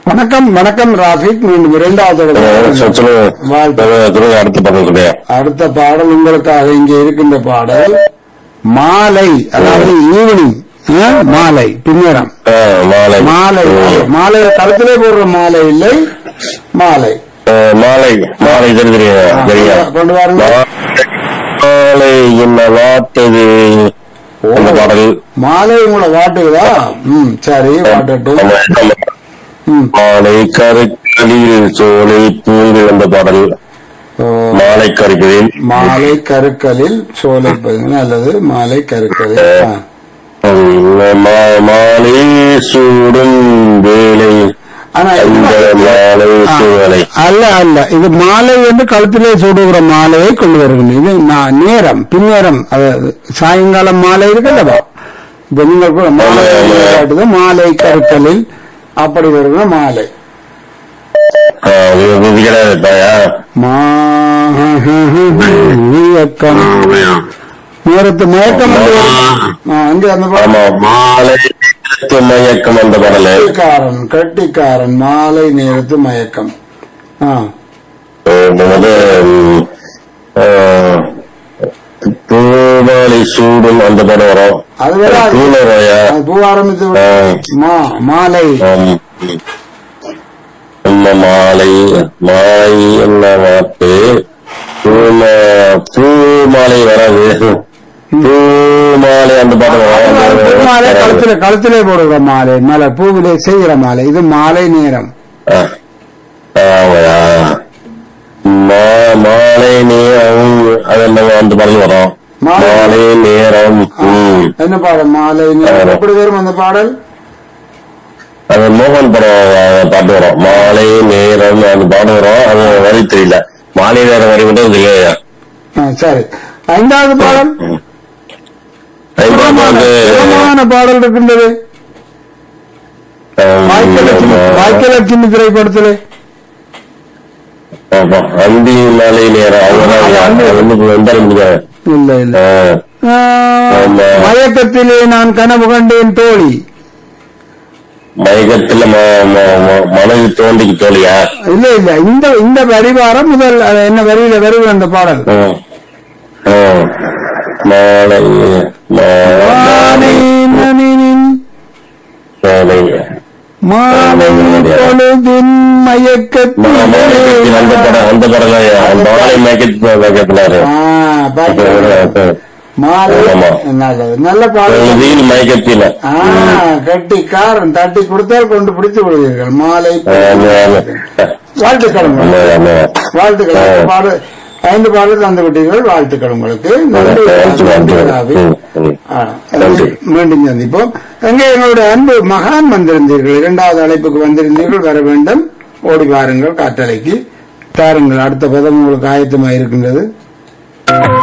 வணக்கம் வணக்கம் ராஃபிக் மீண்டும் இரண்டாவது தடவை. வாழ்த்து. சொல்லுங்க அடுத்த பக்கம் சொல்லுங்க அடுத்த பாடல் உங்களுக்காக இங்கே இருக்கின்ற பாடல் மாலை அதாவது ஈவினிங் ஆ, மாலை பின்னரம் ஆ, மாலை மாலை மாலை கழுத்திலே போடுற மாலை இல்லை மாலை ஆ, மாலை மாலை தெரியுது ஆ, சரியா கொண்டு வாருங்க மாலை என்ன வாட்டது அந்த பாடல் மாலை உங்களை வாட்டுகிறதா ம் சரி வாட்டட்டும் ஆமா, ஆமா. ம் மாலை கருக்களில் சோலை பூங்கு அந்த பாடல் ஓ, மாலை கருக்களில் மாலை கருக்களில் சோலை பதுங்க அல்லது மாலை கருக்களில் ஆ. ம், மா- மாலை சூடும் வேலை ஆனா அந்த மாலை ஆ, சூழலை அல்ல அல்ல இது மாலை என்று கழுத்திலே சூடுகிற மாலையை கொண்டு வருகிறேன் இது நான் நேரம் பின்னேரம் அதாவது சாயங்காலம் மாலை இருக்குல்லவா இப்ப நீங்கள் கூட மாலை ஆமா, ஆமா. காட்டுது மாலை கருக்கலில் அப்படி வருகிற மாலை ஆ, இது இது கிடையாது தாயா மயக்கம் நேரத்து மயக்கம் என்று வரும். ஆ, அங்கே அந்த பாடல். ஆமா மாலை நேரத்து மயக்கம் அந்த பாடலு கட்டிக்காரன் கட்டிக்காரன் மாலை நேரத்து மயக்கம் ஆ இது வந்து ம், ஆ, பூமாலை சூடும் அந்த படம் வரும் அது வராது. பூனரையா அது பூ ஆரம்பித்து விடு. மா மாலை என்ன மாலை மாலை என்ன வாட்டு பூம பூ மாலை வராது பூ மாலை அந்த பாடம் பூ மாலை வரும் கழுத்திலே கழுத்திலே போடுகிற மாலை மலை பூவிலே செய்கிற மாலை இது மாலை நேரம் ஆ. ஆமாயா. மா- மாலை நேரம் அது என்ன அந்த பாடல் வரும் மாலை- மாலை நேரம் ம். என்ன பாடல் மாலை நேரம் ஆமா. எப்படி வரும் அந்த பாடல் அது மோகன் படம் அஹ், பாட்டு வரும் மாலை நேரம் அந்த பாட்டு வரும் அது வரி தெரியல மாலை நேரம் வரி மட்டும் இல்லையா ஆ, சரி ஐந்தாவது பாடல் ஐந்தாவது வந்து சுகமான பாடல் இருக்கின்றது அஹ், வாய்க்கலட்சுமி வாய்க்கலட்சுமி திரைப்படத்திலே ஆமா, அந்தி மாலை நேரம் அதுதான் அது அந்தி- அது வந்து வந்தாலும் முடியாது இல்ல இல்ல அஹ், ஆ, ஆமா. மயக்கத்திலே நான் கனவு கண்டேன் தோழி மயக்கத்துல ம- ம- ம- மனது தோண்டிக்கு தோழியா இல்ல இல்ல இந்த இந்த வரிவாரம் முதல் அது என்ன வரியில வருது அந்த பாடல் ம். ம். மாலை மாலை நனினின் மாலை மாலை பொழுதின் மயக்கத்திலே மயக்கத்தில் அந்த படம் அந்த படம் தான் மாலை மயக்கத்தில் மயக்கத்தினாரு ஆ, பாத்தீங்களா? மாலை ஆமா. நல்லது நல்ல பாடல் பொழுதில் மயக்கத்தில் ஆ கட்டிக்காரன் தட்டி கொடுத்தால் கொண்டு பிடித்து விடுவீர்கள் மாலை வாழ்த்துக்கள் உங்களுக்கு. வாழ்த்துக்கள் ஐந்து பாடல் ஐந்து பாடல் தந்து விட்டீர்கள் வாழ்த்துக்கள் உங்களுக்கு நன்றி நன்றி ராவி. ஆ, மீண்டும் சந்திப்போம் அங்கே எங்களுடைய அன்பு மகான் வந்திருந்தீர்கள் இரண்டாவது அழைப்புக்கு வந்திருந்தீர்கள் வர வேண்டும் ஓடி வாருங்கள் காற்றலைக்கு தாருங்கள் அடுத்த பதம் உங்களுக்கு ஆயத்தமாக இருக்கின்றது